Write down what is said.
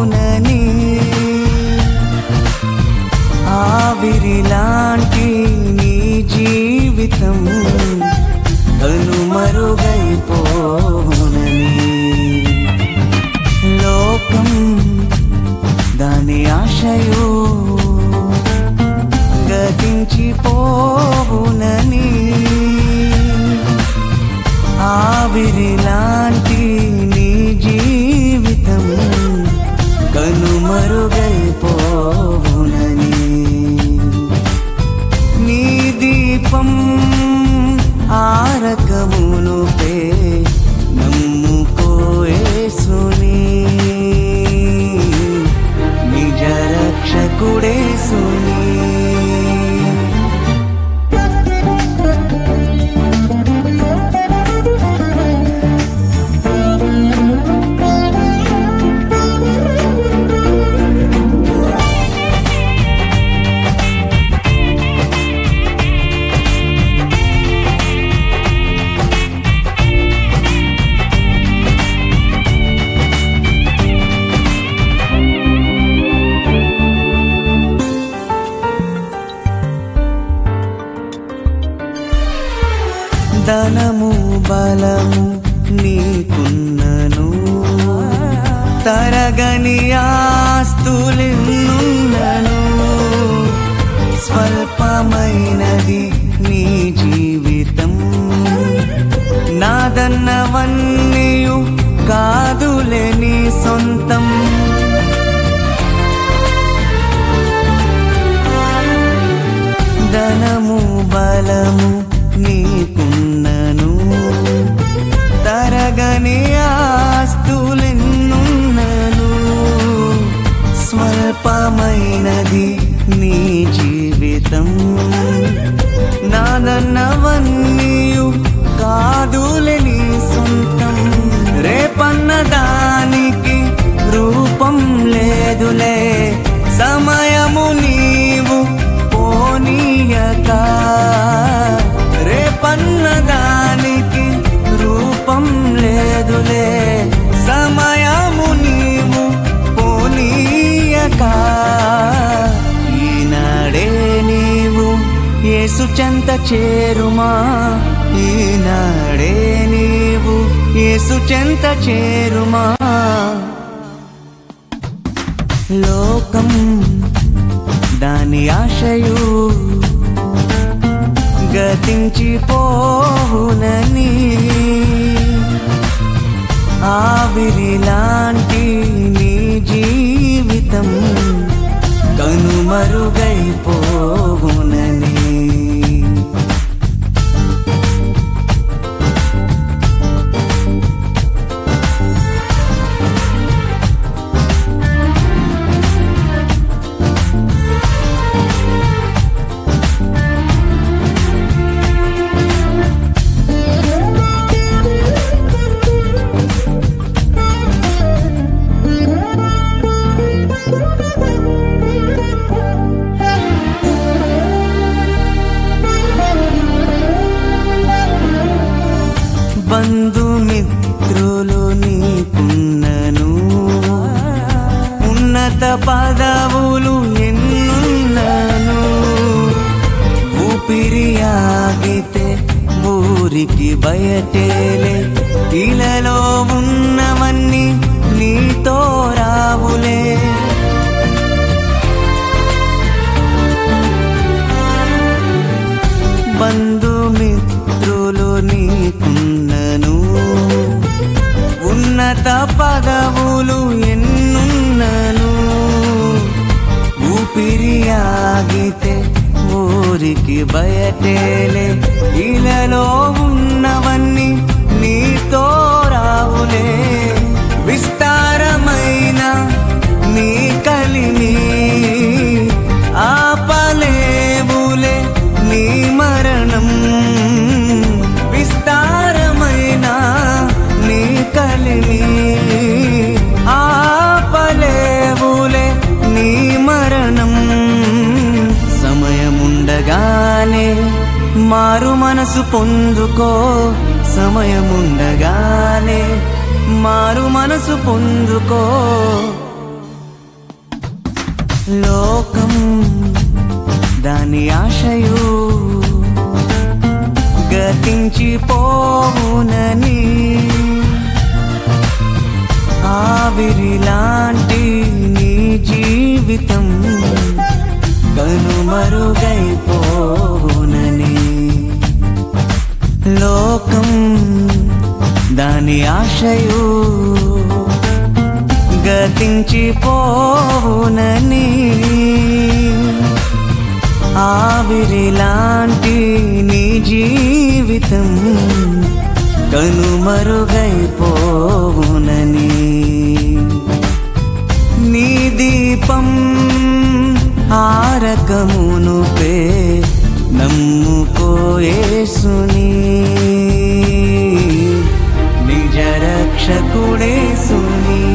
పోవునని ఆవిరిలాంటి నీ జీవితం కనుమరుగైపోవునని లోకం దాని ఆశయు గతించిపోవునని ఆవిరిలాంటి నీ జీవితం కనుమరుగైపోవునని నీ దీపం ఆరకమును పే నమ్ముకోయేసుని నిజ రక్షకుడేసుని ధనము బలము నీకున్నను తరగని ఆస్తులెన్నున్నను స్వల్పమైనది నీ జీవితం నాదన్నవన్నీయు కాదులే నీ సొంతం ధనము బలము నీకున్నను తరగని ఆస్తులెన్నున్నను స్వల్పమైనది నీ జీవితం నాదన్నవన్నీయు కాదులే నీ సొంతం రేపన్న దానికి రూపం లేదులే సమయము నీవు పోనీయక రేపన్న దానికి రూపం లేదులే సమయము నీవు పోనీయక ఈనాడే నీవు యేసు చెంత చేరుమా ఈనాడే నీవు యేసు చెంత చేరుమా లోకం దాని ఆశయు గతించిపోవునని ఆవిరిలాంటి నీ జీవితం కనుమరుగైపోవునని బంధుమిత్రులు నీకున్నను ఉన్నత పదవులు ఎన్నున్నను ఊపిరి ఆగితే ఊరికి బయటేలే ఇలలో ఉన్నవన్నీ నీతో రావులే బంధుమిత్రులు నీకున్నను ఉన్నత పదవులు ఎన్నున్నను ఊపిరి ఆగితే ఊరికి బయటేలే ఇలలో ఉన్నవన్నీ నీతో రావులే విస్తారమైన నీ కలిని ఆపలేవులే నీ మరణం విస్తారమైన నీ కలిని ఆపలేవులే నీ మరణం సమయముండగానే మారు మనసు పొందుకో సమయముండగానే మారు మనసు పొందుకో లోకం దాని ఆశయు గతించిపోవునని ఆవిరిలాంటి నీ జీవితం కనుమరుగైపోవునని లోకం దాని ఆశయు గతించిపోవునని ఆవిరిలాంటి నీ జీవితం కనుమరుగైపోవునని నీ దీపం ఆరకమును పే నమ్ముకోయేసుని నిజ రక్షకుడేసుని